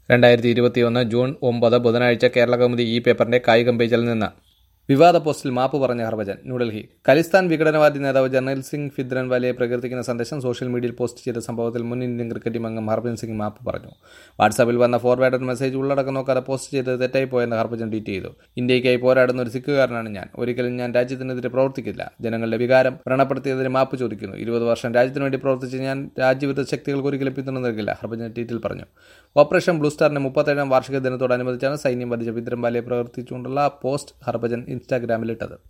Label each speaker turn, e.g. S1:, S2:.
S1: രണ്ടായിരത്തി ഇരുപത്തിയൊന്ന് ജൂൺ ഒമ്പത് ബുധനാഴ്ച കേരള കൗമുദി ഈ പേപ്പറിന്റെ കായികം പേജിൽ നിന്ന് വിവാദ പോസ്റ്റിൽ മാപ്പ് പറഞ്ഞ ഹർഭജൻ ന്യൂഡൽഹി ഖലിസ്ഥാൻ വിഘടനവാദി നേതാവ് ജർണൽ സിംഗ് ഫിദ്രൻവാലയെ പ്രകീർത്തിക്കുന്ന സന്ദേശം സോഷ്യൽ മീഡിയയിൽ പോസ്റ്റ് ചെയ്ത സംഭവത്തിൽ മുൻ ഇന്ത്യൻ ക്രിക്കറ്റ് ടീം അംഗം ഹർഭജൻ സിംഗ് മാപ്പ് പറഞ്ഞു വാട്സാപ്പിൽ വന്ന ഫോർവേഡഡ് മെസ്സേജ് ഉള്ളടക്കം നോക്കാതെ പോസ്റ്റ് ചെയ്തത് തെറ്റായി പോയെന്ന് ഹർഭജൻ ട്വീറ്റ് ചെയ്തു ഇന്ത്യയ്ക്കായി പോരാടുന്ന ഒരു സിഖുകാരനാണ് ഞാൻ ഒരിക്കലും ഞാൻ രാജ്യത്തിനെതിരെ പ്രവർത്തിക്കില്ല ജനങ്ങളുടെ വികാരം വ്രണപ്പെടുത്തിയതിന് മാപ്പ് ചോദിക്കുന്നു ഇരുപത് വർഷം രാജ്യത്തിനു വേണ്ടി പ്രവർത്തിച്ച് ഞാൻ രാജ്യവിരുദ്ധ ശക്തികൾക്ക് ഒരിക്കലും പിന്തുണ നൽകില്ല ഹർഭജൻ ട്വീറ്റിൽ പറഞ്ഞു ഓപ്പറേഷൻ ബ്ലൂ സ്റ്റാറിന്റെ മുപ്പത്തേഴാം വാർഷിക ദിനത്തോടനുബന്ധിച്ചാണ് സൈന്യം വധിച്ച വിദ്രംബാലയെ പ്രവർത്തിച്ചുകൊണ്ടുള്ള പോസ്റ്റ് ഹർഭജൻ ഇൻസ്റ്റാഗ്രാമിലിട്ടത്